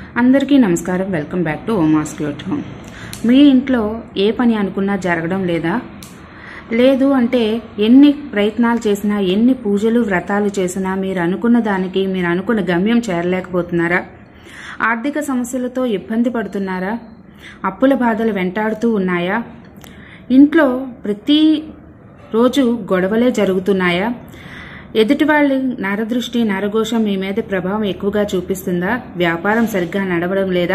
అందరికీ నమస్కారం welcome back to ఓమాస్ క్లోట్ హోమ్ మీ ఇంట్లో ఏ పని అనుకున్నా జరగడం లేదా లేదు అంటే ఎన్ని ప్రయత్నాలు చేసినా ఎన్ని పూజలు వ్రతాలు చేసినా మీరు అనుకున్న దానికి మీరు అనుకున్న గమ్యం చేరలేకపోతున్నారా ఆర్థిక సమస్యలతో ఇబ్బంది పడుతున్నారా అప్పుల బాధలు వెంటాడుతూ ఉన్నాయా ఇంట్లో ప్రతి రోజు గొడవలే జరుగుతున్నాయా ఎదుటి వాళ్ళ నరదృష్టి నరఘోషం మీ మీద ప్రభావం ఎక్కువగా చూపిస్తుందా వ్యాపారం సరిగ్గా నడవడం లేదా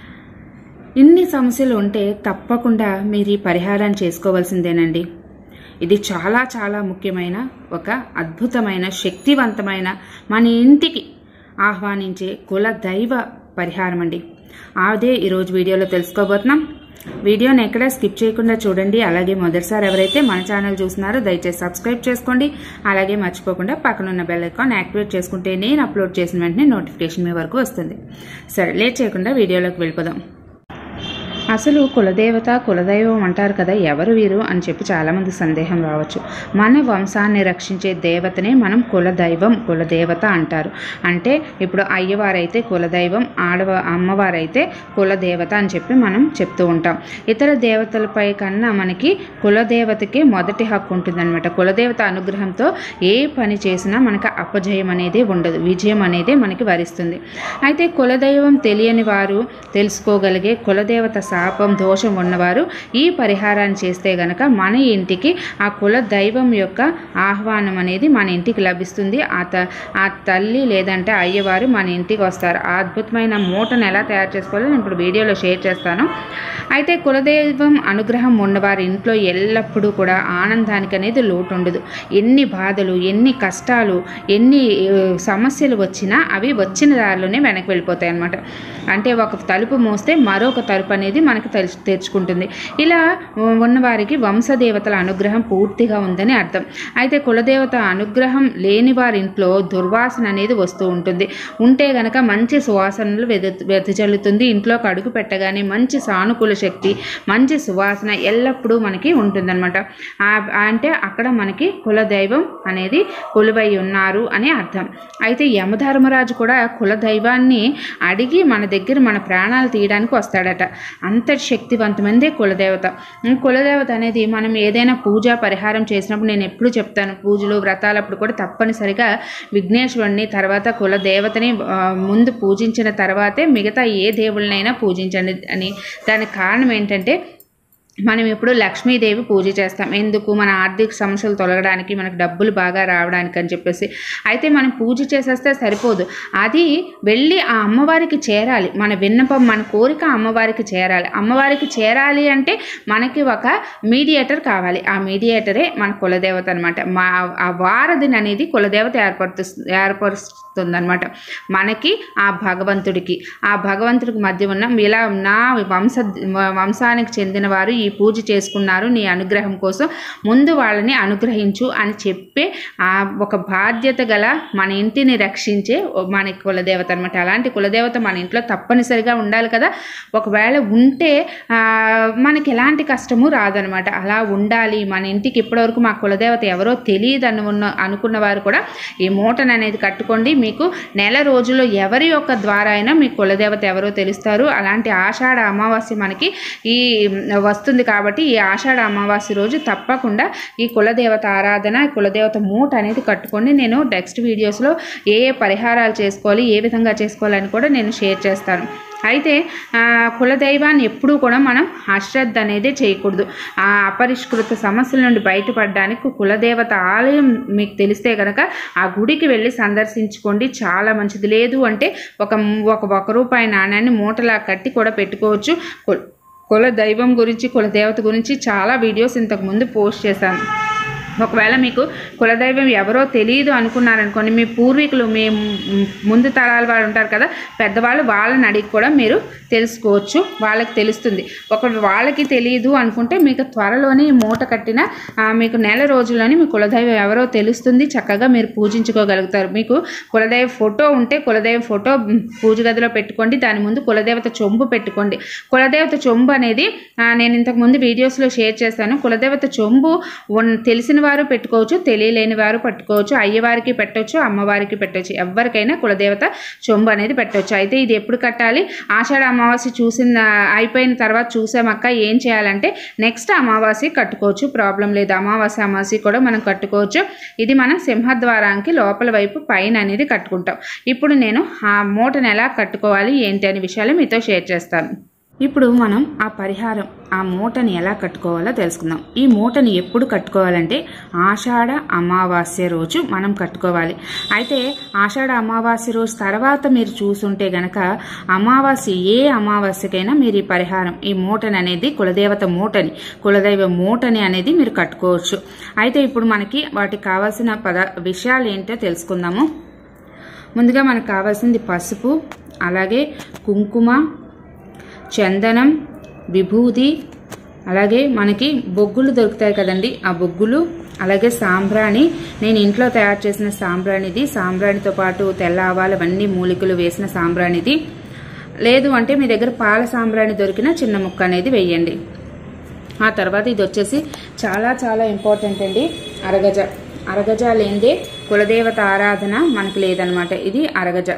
ఇన్ని సమస్యలు ఉంటే తప్పకుండా మీరు ఈ పరిహారం చేసుకోవాల్సిందేనండి ఇది చాలా చాలా ముఖ్యమైన ఒక అద్భుతమైన శక్తివంతమైన మన ఇంటికి ఆహ్వానించే కుల దైవ పరిహారం అండి అదే ఈరోజు వీడియోలో తెలుసుకోబోతున్నాం వీడియోని ఎక్కడ స్కిప్ చేయకుండా చూడండి అలాగే మొదటిసారి ఎవరైతే మన ఛానల్ చూస్తున్నారో దయచేసి సబ్స్క్రైబ్ చేసుకోండి అలాగే మర్చిపోకుండా పక్కనున్న బెల్ ఐకాన్ యాక్టివేట్ చేసుకుంటే నేను అప్లోడ్ చేసిన వెంటనే నోటిఫికేషన్ మీ వరకు వస్తుంది సరే లేట్ చేయకుండా వీడియోలోకి వెళ్ళిపోదాం అసలు కులదేవత కులదైవం అంటారు కదా ఎవరు వీరు అని చెప్పి చాలామంది సందేహం రావచ్చు మన వంశాన్ని రక్షించే దేవతనే మనం కులదైవం కులదేవత అంటారు అంటే ఇప్పుడు అయ్యవారైతే కులదైవం ఆడవ అమ్మవారైతే కులదేవత అని చెప్పి మనం చెప్తూ ఉంటాం ఇతర దేవతలపై కన్నా మనకి కులదేవతకి మొదటి హక్కు ఉంటుందన్నమాట కులదేవత అనుగ్రహంతో ఏ పని చేసినా మనకి అపజయం అనేది ఉండదు విజయం అనేది మనకి వరిస్తుంది అయితే కులదైవం తెలియని వారు తెలుసుకోగలిగే కులదేవత శాపం దోషం ఉన్నవారు ఈ పరిహారాన్ని చేస్తే గనక మన ఇంటికి ఆ కుల దైవం యొక్క ఆహ్వానం అనేది మన ఇంటికి లభిస్తుంది ఆ త ఆ తల్లి లేదంటే అయ్యవారు మన ఇంటికి వస్తారు ఆ అద్భుతమైన మూటను ఎలా తయారు చేసుకోవాలో నేను ఇప్పుడు వీడియోలో షేర్ చేస్తాను అయితే కులదైవం అనుగ్రహం ఉన్నవారి ఇంట్లో ఎల్లప్పుడూ కూడా ఆనందానికి అనేది లోటు ఉండదు ఎన్ని బాధలు ఎన్ని కష్టాలు ఎన్ని ఆ, సమస్యలు వచ్చినా అవి వచ్చిన దారిలోనే వెనక్కి వెళ్ళిపోతాయి అన్నమాట అంటే ఒక తలుపు మోస్తే మరొక తలుపు అనేది మనకు తెలుసు తెరుచుకుంటుంది ఇలా ఉన్నవారికి వంశదేవతల అనుగ్రహం పూర్తిగా ఉందని అర్థం అయితే కులదేవత అనుగ్రహం లేని వారి ఇంట్లో దుర్వాసన అనేది వస్తూ ఉంటుంది ఉంటే గనక మంచి సువాసనలు వెద వెదజల్లుతుంది ఇంట్లోకి అడుగు పెట్టగానే మంచి సానుకూల శక్తి మంచి సువాసన ఎల్లప్పుడూ మనకి ఉంటుందన్నమాట ఆ- అంటే అక్కడ మనకి కులదైవం అనేది కొలువై ఉన్నారు అని అర్థం అయితే యమధర్మరాజు కూడా కులదైవాన్ని అడిగి మన దగ్గర మన ప్రాణాలు తీయడానికి వస్తాడట అంతటి శక్తివంతమైనదే కులదేవత ఉం, కులదేవత అనేది మనం ఏదైనా పూజ పరిహారం చేసినప్పుడు నేను ఎప్పుడు చెప్తాను పూజలు వ్రతాలప్పుడు కూడా తప్పనిసరిగా విఘ్నేశ్వరుని తర్వాత కులదేవతని ఆ, ముందు పూజించిన తర్వాతే మిగతా ఏ దేవుళ్ళనైనా పూజించండి అని దానికి కారణం ఏంటంటే మనం ఇప్పుడు లక్ష్మీదేవి పూజ చేస్తాం ఎందుకు మన ఆర్థిక సమస్యలు తొలగడానికి మనకు డబ్బులు బాగా రావడానికి అని చెప్పేసి అయితే మనం పూజ చేసేస్తే సరిపోదు అది వెళ్ళి ఆ అమ్మవారికి చేరాలి మన విన్నపం మన కోరిక అమ్మవారికి చేరాలి అమ్మవారికి చేరాలి అంటే మనకి ఒక మీడియేటర్ కావాలి ఆ మీడియేటరే మన కులదేవత అనమాట మా ఆ వారధిని అనేది కులదేవత ఏర్పడుతు ఏర్పరుస్తుందన్నమాట మనకి ఆ భగవంతుడికి ఆ భగవంతుడికి మధ్య ఉన్న ఇలా నా వంశ వంశానికి చెందిన వారు ఈ పూజ చేసుకున్నారు నీ అనుగ్రహం కోసం ముందు వాళ్ళని అనుగ్రహించు అని చెప్పే ఆ ఒక బాధ్యత గల మన ఇంటిని రక్షించే మన కులదేవత అనమాట అలాంటి కులదేవత మన ఇంట్లో తప్పనిసరిగా ఉండాలి కదా ఒకవేళ ఉంటే ఆ, మనకి ఎలాంటి కష్టము రాదనమాట అలా ఉండాలి మన ఇంటికి ఇప్పటివరకు మా కులదేవత ఎవరో తెలియదు అనుకున్న అనుకున్న వారు కూడా ఈ మూటను అనేది కట్టుకోండి మీకు నెల రోజుల్లో ఎవరి యొక్క ద్వారా అయినా మీ కులదేవత ఎవరో తెలుస్తారు అలాంటి ఆషాఢ అమావాస్య మనకి ఈ వస్తుంది కాబట్టి ఈ ఆషాఢ అమావాస్య రోజు తప్పకుండా ఈ కులదేవత ఆరాధన ఈ కులదేవత మూట అనేది కట్టుకోండి నేను నెక్స్ట్ వీడియోస్లో ఏ ఏ పరిహారాలు చేసుకోవాలి ఏ విధంగా చేసుకోవాలని కూడా నేను షేర్ చేస్తాను అయితే ఆ, కులదైవాన్ని ఎప్పుడూ కూడా మనం అశ్రద్ధ అనేది చేయకూడదు ఆ అపరిష్కృత సమస్యల నుండి బయటపడడానికి కులదేవత ఆలయం మీకు తెలిస్తే కనుక ఆ గుడికి వెళ్ళి సందర్శించుకోండి చాలా మంచిది లేదు అంటే ఒక ఒక ఒక రూపాయి నాణ్యాన్ని మూటలా కట్టి కూడా పెట్టుకోవచ్చు కుల- కుల దైవం గురించి కుల దేవత గురించి చాలా వీడియోస్ ఇంతకు ముందు పోస్ట్ చేశాను ఒకవేళ మీకు కులదైవం ఎవరో తెలియదు అనుకున్నారనుకోండి మీ పూర్వీకులు మీ మ్- ముందు తరాల వారు ఉంటారు కదా పెద్దవాళ్ళు వాళ్ళని అడిగి కూడా మీరు తెలుసుకోవచ్చు వాళ్ళకి తెలుస్తుంది ఒక వాళ్ళకి తెలియదు అనుకుంటే మీకు త్వరలోనే ఈ మూట కట్టిన ఆ, మీకు నెల రోజుల్లోనే మీ కులదైవం ఎవరో తెలుస్తుంది చక్కగా మీరు పూజించుకోగలుగుతారు మీకు కులదైవ ఫోటో ఉంటే కులదైవ ఫోటో మ్, పూజ గదిలో పెట్టుకోండి దాని ముందు కులదేవత చొంబు పెట్టుకోండి కులదేవత చొంబు అనేది ఆ, నేను ఇంతకు ముందు వీడియోస్లో షేర్ చేశాను కులదేవత చొంబు ఉన్- తెలిసిన వారు పెట్టుకోవచ్చు తెలియలేని వారు పెట్టుకోవచ్చు అయ్యవారికి పెట్టవచ్చు అమ్మవారికి పెట్టవచ్చు ఎవరికైనా కులదేవత చెంబు అనేది పెట్టవచ్చు అయితే ఇది ఎప్పుడు కట్టాలి ఆషాఢ అమావాస్య చూసిన అయిపోయిన తర్వాత చూసామక్క ఏం చేయాలంటే నెక్స్ట్ అమావాస్య కట్టుకోవచ్చు ప్రాబ్లం లేదు అమావాస్య అమావాస్య కూడా మనం కట్టుకోవచ్చు ఇది మనం సింహద్వారానికి లోపల వైపు పైన అనేది కట్టుకుంటాం ఇప్పుడు నేను ఆ మూటను ఎలా కట్టుకోవాలి ఏంటి అనే విషయాలు మీతో షేర్ చేస్తాను ఇప్పుడు మనం ఆ పరిహారం ఆ మూటని ఎలా కట్టుకోవాలో తెలుసుకుందాం ఈ మూటని ఎప్పుడు కట్టుకోవాలంటే ఆషాఢ అమావాస్య రోజు మనం కట్టుకోవాలి అయితే ఆషాఢ అమావాస్య రోజు తర్వాత మీరు చూసుంటే గనక అమావాస్య ఏ అమావాస్యకైనా మీరు ఈ పరిహారం ఈ మూటని అనేది కులదేవత మూటని కులదైవ మూటని అనేది మీరు కట్టుకోవచ్చు అయితే ఇప్పుడు మనకి వాటికి కావాల్సిన పద విషయాలు ఏంటో తెలుసుకుందాము ముందుగా మనకు కావాల్సింది పసుపు అలాగే కుంకుమ చందనం విభూది అలాగే మనకి బొగ్గులు దొరుకుతాయి కదండి ఆ బొగ్గులు అలాగే సాంబ్రాణి నేను ఇంట్లో తయారు చేసిన సాంబ్రాణిది సాంబ్రాణితో పాటు తెల్ల ఆవాలు అవన్నీ మూలికలు వేసిన సాంబ్రాణిది లేదు అంటే మీ దగ్గర పాల సాంబ్రాణి దొరికిన చిన్న ముక్క అనేది వేయండి ఆ తర్వాత ఇది వచ్చేసి చాలా చాలా ఇంపార్టెంట్ అండి అరగజ అరగజ లేనిదే కులదేవత ఆరాధన మనకు లేదనమాట ఇది అరగజ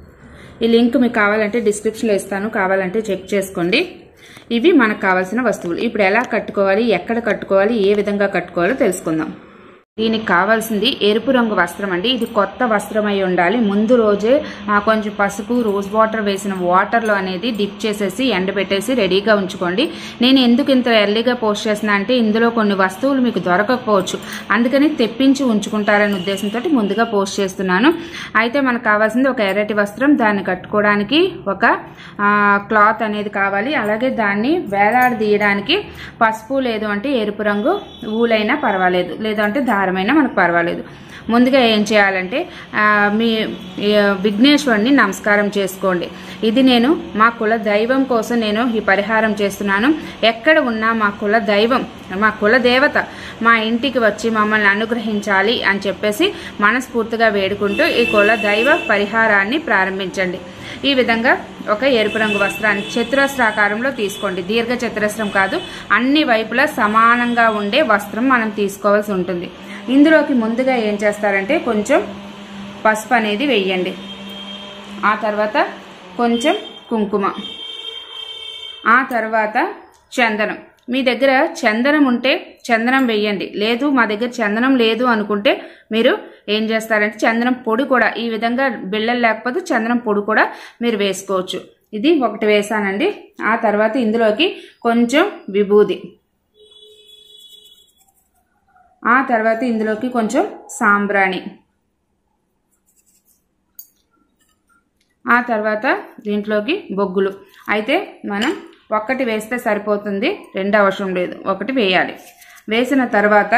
ఈ లింక్ మీకు కావాలంటే డిస్క్రిప్షన్లో ఇస్తాను కావాలంటే చెక్ చేసుకోండి ఇవి మనకు కావాల్సిన వస్తువులు ఇప్పుడు ఎలా కట్టుకోవాలి ఎక్కడ కట్టుకోవాలి ఏ విధంగా కట్టుకోవాలో తెలుసుకుందాం దీనికి కావాల్సింది ఎరుపు రంగు వస్త్రం అండి ఇది కొత్త వస్త్రం అయి ఉండాలి ముందు రోజే ఆ, కొంచెం పసుపు రోజ్ వాటర్ వేసిన వాటర్లో అనేది డిప్ చేసేసి ఎండబెట్టేసి రెడీగా ఉంచుకోండి నేను ఎందుకు ఇంత ఎర్లీగా పోస్ట్ చేస్తున్నా అంటే ఇందులో కొన్ని వస్తువులు మీకు దొరకకపోవచ్చు అందుకని తెప్పించి ఉంచుకుంటారనే ఉద్దేశంతో ముందుగా పోస్ట్ చేస్తున్నాను అయితే మనకు కావాల్సింది ఒక ఎర్రటి వస్త్రం దాన్ని కట్టుకోవడానికి ఒక ఆ, క్లాత్ అనేది కావాలి అలాగే దాన్ని వేలాడదీయడానికి పసుపు లేదు అంటే ఎరుపు రంగు ఊలైనా పర్వాలేదు లేదంటే దారమైనా మనకు పర్వాలేదు ముందుగా ఏం చేయాలంటే ఆ, మీ ఈ, విఘ్నేశ్వరుని నమస్కారం చేసుకోండి ఇది నేను మా కుల దైవం కోసం నేను ఈ పరిహారం చేస్తున్నాను ఎక్కడ ఉన్నా మా కుల దైవం మా కుల దేవత మా ఇంటికి వచ్చి మమ్మల్ని అనుగ్రహించాలి అని చెప్పేసి మనస్ఫూర్తిగా వేడుకుంటూ ఈ కుల దైవ పరిహారాన్ని ప్రారంభించండి ఈ విధంగా ఒక ఎరుపు రంగు వస్త్రాన్ని చతురస్రాకారంలో తీసుకోండి దీర్ఘ చతురస్రం కాదు అన్ని వైపులా సమానంగా ఉండే వస్త్రం మనం తీసుకోవాల్సి ఉంటుంది ఇందులోకి ముందుగా ఏం చేస్తారంటే కొంచెం పసుపు అనేది వెయ్యండి ఆ తర్వాత కొంచెం కుంకుమ ఆ తర్వాత చందనం మీ దగ్గర చందనం ఉంటే చందనం వెయ్యండి లేదు మా దగ్గర చందనం లేదు అనుకుంటే మీరు ఏం చేస్తారంటే చందనం పొడి కూడా ఈ విధంగా బిళ్ళలు లేకపోతే చందనం పొడి కూడా మీరు వేసుకోవచ్చు ఇది ఒకటి వేసానండి ఆ తర్వాత ఇందులోకి కొంచెం విభూది ఆ తర్వాత ఇందులోకి కొంచెం సాంబ్రాణి ఆ తర్వాత దీంట్లోకి బొగ్గులు అయితే మనం ఒక్కటి వేస్తే సరిపోతుంది రెండు అవసరం లేదు ఒకటి వేయాలి వేసిన తర్వాత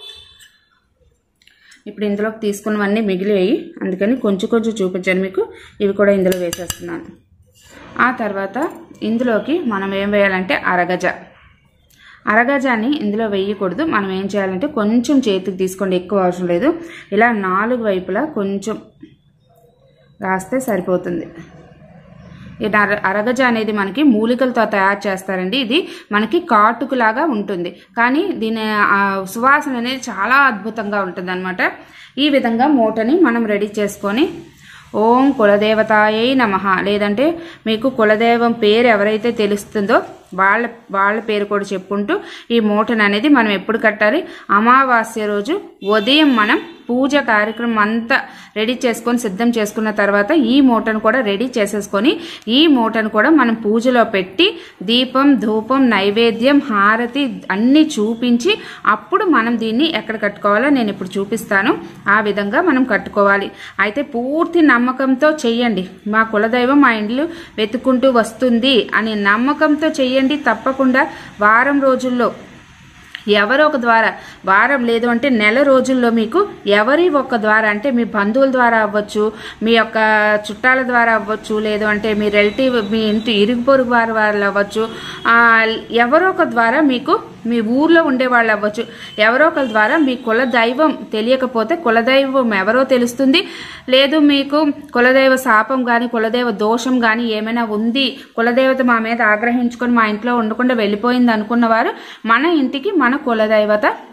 ఇప్పుడు ఇందులోకి తీసుకున్నవన్నీ మిగిలివేయి అందుకని కొంచెం కొంచెం చూపించాను మీకు ఇవి కూడా ఇందులో వేసేస్తున్నాను ఆ తర్వాత ఇందులోకి మనం ఏం వేయాలంటే అరగజ అరగజాన్ని ఇందులో వేయకూడదు మనం ఏం చేయాలంటే కొంచెం చేతికి తీసుకోండి ఎక్కువ అవసరం లేదు ఇలా నాలుగు వైపులా కొంచెం రాస్తే సరిపోతుంది ఈ అర అరగజ అనేది మనకి మూలికలతో తయారు చేస్తారండి ఇది మనకి కాటుకులాగా ఉంటుంది కానీ దీని ఆ సువాసన అనేది చాలా అద్భుతంగా ఉంటుంది ఈ విధంగా మూటని మనం రెడీ చేసుకొని ఓం కులదేవతాయై నమ లేదంటే మీకు కులదైవం పేరు ఎవరైతే తెలుస్తుందో వాళ్ళ వాళ్ళ పేరు కూడా చెప్పుకుంటూ ఈ మూటను అనేది మనం ఎప్పుడు కట్టాలి అమావాస్య రోజు ఉదయం మనం పూజ కార్యక్రమం అంతా రెడీ చేసుకొని సిద్ధం చేసుకున్న తర్వాత ఈ మూటను కూడా రెడీ చేసేసుకొని ఈ మూటను కూడా మనం పూజలో పెట్టి దీపం ధూపం నైవేద్యం హారతి అన్నీ చూపించి అప్పుడు మనం దీన్ని ఎక్కడ కట్టుకోవాలో నేను ఇప్పుడు చూపిస్తాను ఆ విధంగా మనం కట్టుకోవాలి అయితే పూర్తి నమ్మకంతో చెయ్యండి మా కులదైవం మా ఇండ్లు వెతుక్కుంటూ వస్తుంది అనే నమ్మకంతో చెయ్యండి తప్పకుండా వారం రోజుల్లో ఎవరో ఒక ద్వారా వారం లేదు అంటే నెల రోజుల్లో మీకు ఎవరి ఒక ద్వారా అంటే మీ బంధువుల ద్వారా అవ్వచ్చు మీ యొక్క చుట్టాల ద్వారా అవ్వచ్చు లేదు అంటే మీ రిలేటివ్ మీ ఇంటి ఇరుగు పొరుగు వారి వాళ్ళు అవ్వచ్చు ఆ, ఎవరో ఒక ద్వారా మీకు మీ ఊర్లో ఉండే వాళ్ళు అవ్వచ్చు ఎవరో ఒకరి ద్వారా మీ కుల దైవం తెలియకపోతే కులదైవం ఎవరో తెలుస్తుంది లేదు మీకు కులదైవ శాపం కానీ కులదైవ దోషం కానీ ఏమైనా ఉంది కులదేవత మా మీద ఆగ్రహించుకొని మా ఇంట్లో ఉండకుండా వెళ్ళిపోయింది అనుకున్నవారు మన ఇంటికి మన కులదైవత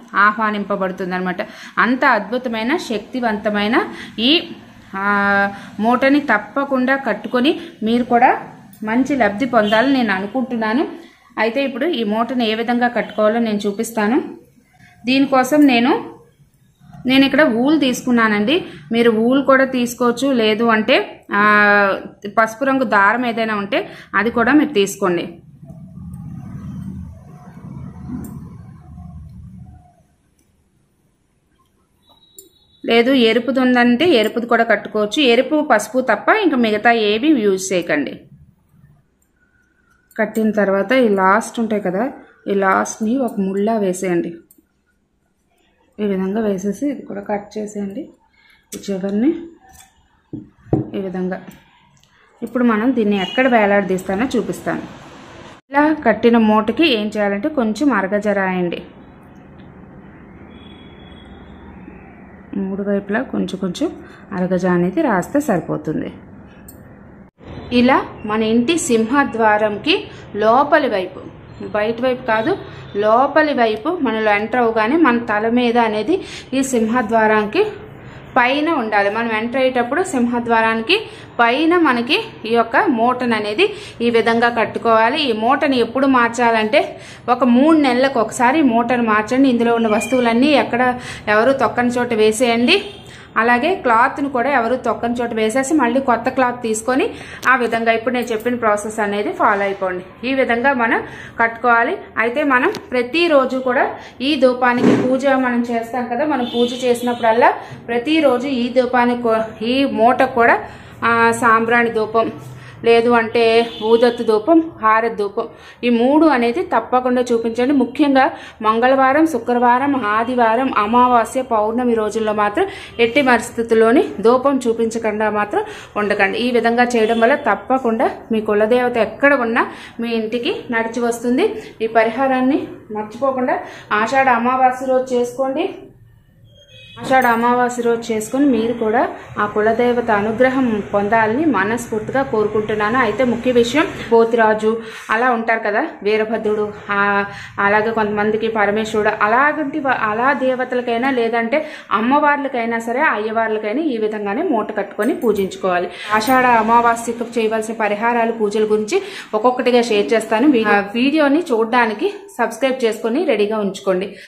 ఆహ్వానింపబడుతుంది అనమాట అంత అద్భుతమైన శక్తివంతమైన ఈ ఆ, మూటని తప్పకుండా కట్టుకొని మీరు కూడా మంచి లబ్ధి పొందాలని నేను అనుకుంటున్నాను అయితే ఇప్పుడు ఈ మూటని ఏ విధంగా కట్టుకోవాలో నేను చూపిస్తాను దీనికోసం నేను నేను ఇక్కడ ఊల్ తీసుకున్నానండి మీరు ఊల్ కూడా తీసుకోవచ్చు లేదు అంటే ఆ, పసుపు రంగు దారం ఏదైనా ఉంటే అది కూడా మీరు తీసుకోండి లేదు ఎరుపుది ఉందంటే ఎరుపుది కూడా కట్టుకోవచ్చు ఎరుపు పసుపు తప్ప ఇంకా మిగతా ఏవి యూజ్ చేయకండి కట్టిన తర్వాత ఈ లాస్ట్ ఉంటాయి కదా ఈ లాస్ట్ని ఒక ముళ్ళ వేసేయండి ఈ విధంగా వేసేసి ఇది కూడా కట్ చేసేయండి ఈ చివరిని ఈ విధంగా ఇప్పుడు మనం దీన్ని ఎక్కడ వేలాడదీస్తానో చూపిస్తాను ఇలా కట్టిన మూటకి ఏం చేయాలంటే కొంచెం అరగజరాయండి మూడు వైపులా కొంచెం కొంచెం అరగజ అనేది రాస్తే సరిపోతుంది ఇలా మన ఇంటి సింహద్వారంకి లోపలి వైపు బయట వైపు కాదు లోపలి వైపు మనలో ఎంటర్ అవగానే మన తల మీద అనేది ఈ సింహద్వారానికి పైన ఉండాలి మనం ఎంటర్ అయ్యేటప్పుడు సింహద్వారానికి పైన మనకి ఈ యొక్క మూటను అనేది ఈ విధంగా కట్టుకోవాలి ఈ మూటని ఎప్పుడు మార్చాలంటే ఒక మూడు నెలలకు ఒకసారి ఈ మూటను మార్చండి ఇందులో ఉన్న వస్తువులన్నీ ఎక్కడ ఎవరు తొక్కని చోట వేసేయండి అలాగే క్లాత్ను కూడా ఎవరు తొక్కని చోట వేసేసి మళ్ళీ కొత్త క్లాత్ తీసుకొని ఆ విధంగా ఇప్పుడు నేను చెప్పిన ప్రాసెస్ అనేది ఫాలో అయిపోండి ఈ విధంగా మనం కట్టుకోవాలి అయితే మనం ప్రతిరోజు కూడా ఈ ధూపానికి పూజ మనం చేస్తాం కదా మనం పూజ చేసినప్పుడల్లా ప్రతిరోజు ఈ ధూపానికి కూ- ఈ మూటకు కూడా ఆ, సాంబ్రాణి ధూపం లేదు అంటే ఊదత్తు ధూపం హారతి ధూపం ఈ మూడు అనేది తప్పకుండా చూపించండి ముఖ్యంగా మంగళవారం శుక్రవారం ఆదివారం అమావాస్య పౌర్ణమి రోజుల్లో మాత్రం ఎట్టి పరిస్థితుల్లోని ధూపం చూపించకుండా మాత్రం ఉండకండి ఈ విధంగా చేయడం వల్ల తప్పకుండా మీ కులదేవత ఎక్కడ ఉన్నా మీ ఇంటికి నడిచి వస్తుంది ఈ పరిహారాన్ని మర్చిపోకుండా ఆషాఢ అమావాస్య రోజు చేసుకోండి ఆషాఢ అమావాస్య రోజు చేసుకుని మీరు కూడా ఆ కులదేవత అనుగ్రహం పొందాలని మనస్ఫూర్తిగా కోరుకుంటున్నాను అయితే ముఖ్య విషయం పోతిరాజు అలా ఉంటారు కదా వీరభద్రుడు ఆ, అలాగే కొంతమందికి పరమేశ్వరుడు అలాగంటి వా- అలా దేవతలకైనా లేదంటే అమ్మవార్లకైనా సరే అయ్యవార్లకైనా ఈ విధంగానే మూట కట్టుకొని పూజించుకోవాలి ఆషాఢ అమావాస్యకు చేయవలసిన పరిహారాలు పూజల గురించి ఒక్కొక్కటిగా షేర్ చేస్తాను వీ- ఆ వీడియోని చూడడానికి సబ్స్క్రైబ్ చేసుకొని రెడీగా ఉంచుకోండి